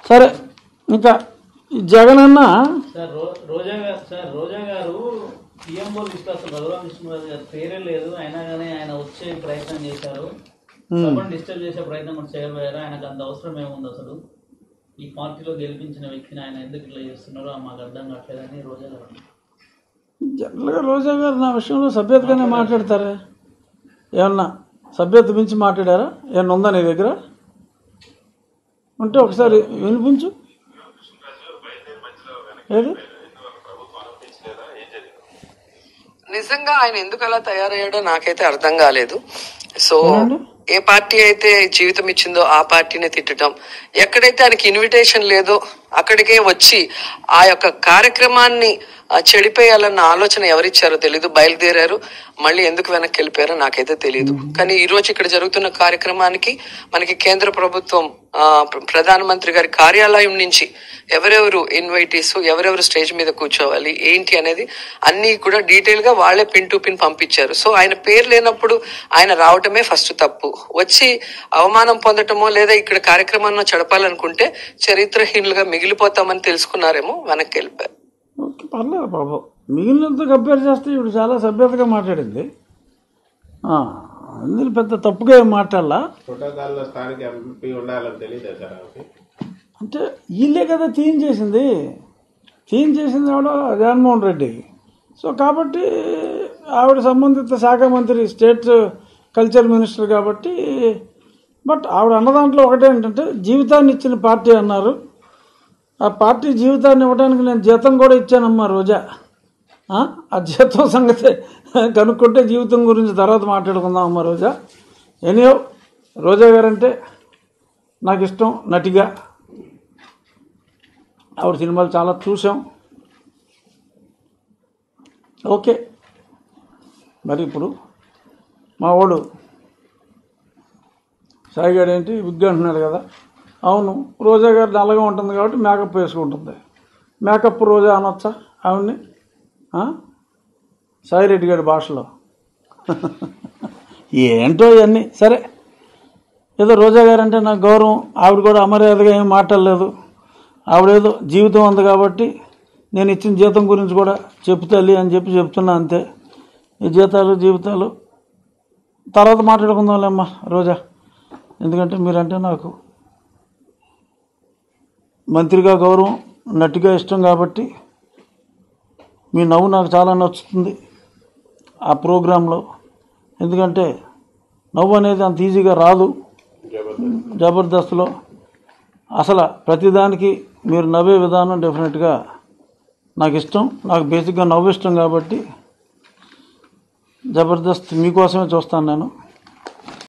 సరే ఇంకా ఈ జగన్ అన్న సార్ రో- రోజా గారు సార్ రోజా గారు పిఎంఓ లిస్ట్ అసలు రఘురామ్ కృష్ణరాజు గారి పేరే లేదు అయినా కానీ ఆయన వచ్చే ప్రయత్నం చేశారు సభను డిస్టర్బ్ చేసే ప్రయత్నం కూడా చేయబోయారు ఆయనకు అంత అవసరం ఏముంది అసలు ఈ పార్టీలో గెలిపించిన వ్యక్తిని ఆయన ఎందుకు ఇట్లా చేస్తున్నారో మాకు అర్థం కావట్లేదని రోజా గారు అన్నారు. జనరల్గా రోజా గారు నా విషయంలో సభ్యతగానే మాట్లాడతారా ఏమన్నా సభ్యత మించి మాట్లాడారా ఏమన్నా ఉందా నీ దగ్గర ఉంటే ఒకసారి వినిపించు ఏది నిజంగా ఆయన ఎందుకు అలా తయారయ్యాడో నాకైతే అర్థం కాలేదు సో ఏమండి? ఏ పార్టీ అయితే జీవితం ఇచ్చిందో ఆ పార్టీని తిట్టడం ఎక్కడైతే ఆయనకి ఇన్విటేషన్ లేదో అక్కడికే వచ్చి ఆ యొక్క కార్యక్రమాన్ని ఆ, చెడిపేయాలన్న ఆలోచన ఎవరిచ్చారో తెలీదు బయలుదేరారు మళ్ళీ ఎందుకు వెనక్కి వెళ్ళిపోయారో నాకైతే తెలియదు కానీ ఈ రోజు ఇక్కడ జరుగుతున్న కార్యక్రమానికి మనకి కేంద్ర ప్రభుత్వం ఆ, ప్ర- ప్రధానమంత్రి గారి కార్యాలయం నుంచి ఎవరెవరు ఇన్వైటీస్ ఎవరెవరు స్టేజ్ మీద కూర్చోవాలి ఏంటి అనేది అన్ని కూడా డీటెయిల్ గా వాళ్ళే పిన్ టు పిన్ పంపించారు సో ఆయన పేరు లేనప్పుడు ఆయన రావటమే ఫస్ట్ తప్పు వచ్చి అవమానం పొందటమో లేదా ఇక్కడ కార్యక్రమాన్ని చెడపాలనుకుంటే చరిత్రహీనులుగా మిగిలిపోతామని తెలుసుకున్నారేమో వెనక్కి వెళ్ళిపోయారు ఓకే పర్లేదు బాబు మిగిలినంత కంపేర్ చేస్తే ఇప్పుడు చాలా సభ్యతగా మాట్లాడింది ఆ, అందులో పెద్ద తప్పుగా ఏం మాట్లాడాలా ప్రోటోకాల్లో స్థానిక ఎంపీ ఉండాలని తెలియదు సార్ ఆమెకి అంటే వీళ్ళే కదా థీమ్ చేసింది థీమ్ చేసింది ఎవడో జగన్మోహన్ రెడ్డి సో కాబట్టి ఆవిడ సంబంధిత శాఖ మంత్రి స్టేట్ కల్చర్ మినిస్టర్ కాబట్టి బట్ ఆవిడ అన్న దాంట్లో ఒకటేంటంటే జీవితాన్ని ఇచ్చిన పార్టీ అన్నారు ఆ పార్టీ జీవితాన్ని ఇవ్వడానికి నేను జీతం కూడా ఇచ్చానమ్మా రోజా ఆ? ఆ జీతం సంగతి కనుక్కుంటే జీవితం గురించి తర్వాత మాట్లాడుకుందాం అమ్మా రోజా ఎనియో రోజా గారంటే నాకు ఇష్టం నటిగా ఆవిడ సినిమాలు చాలా చూసాం ఓకే మరి ఇప్పుడు మా వాడు సాయిగాడు ఏంటి విగ్గు అంటున్నాడు కదా అవును రోజా గారు నల్లగా ఉంటుంది కాబట్టి మేకప్ వేసుకుంటుంది మేకప్ రోజా అనొచ్చా ఆవిడ్ని ఆ? సాయిరెడ్డి గారి భాషలో ఏంటో ఇవన్నీ సరే ఏదో రోజా గారు అంటే నాకు గౌరవం ఆవిడ కూడా అమర్యాదగా ఏం మాట్లాడలేదు ఆవిడేదో జీవితం ఉంది కాబట్టి నేను ఇచ్చిన జీతం గురించి కూడా చెప్పు తల్లి అని చెప్పి చెప్తున్నా అంతే ఈ జీతాలు జీవితాలు తర్వాత మాట్లాడుకుందాంలేమ్మా రోజా ఎందుకంటే మీరంటే నాకు మంత్రిగా గౌరవం నటిగా ఇష్టం కాబట్టి మీ నవ్వు నాకు చాలా నచ్చుతుంది ఆ ప్రోగ్రాంలో ఎందుకంటే నవ్వు అనేది అంత ఈజీగా రాదు జబర్దస్త్లో అసలు ప్రతిదానికి మీరు నవ్వే విధానం డెఫినెట్గా నాకు ఇష్టం నాకు బేసిక్గా నవ్వు ఇష్టం కాబట్టి జబర్దస్త్ మీకోసమే చూస్తాను నేను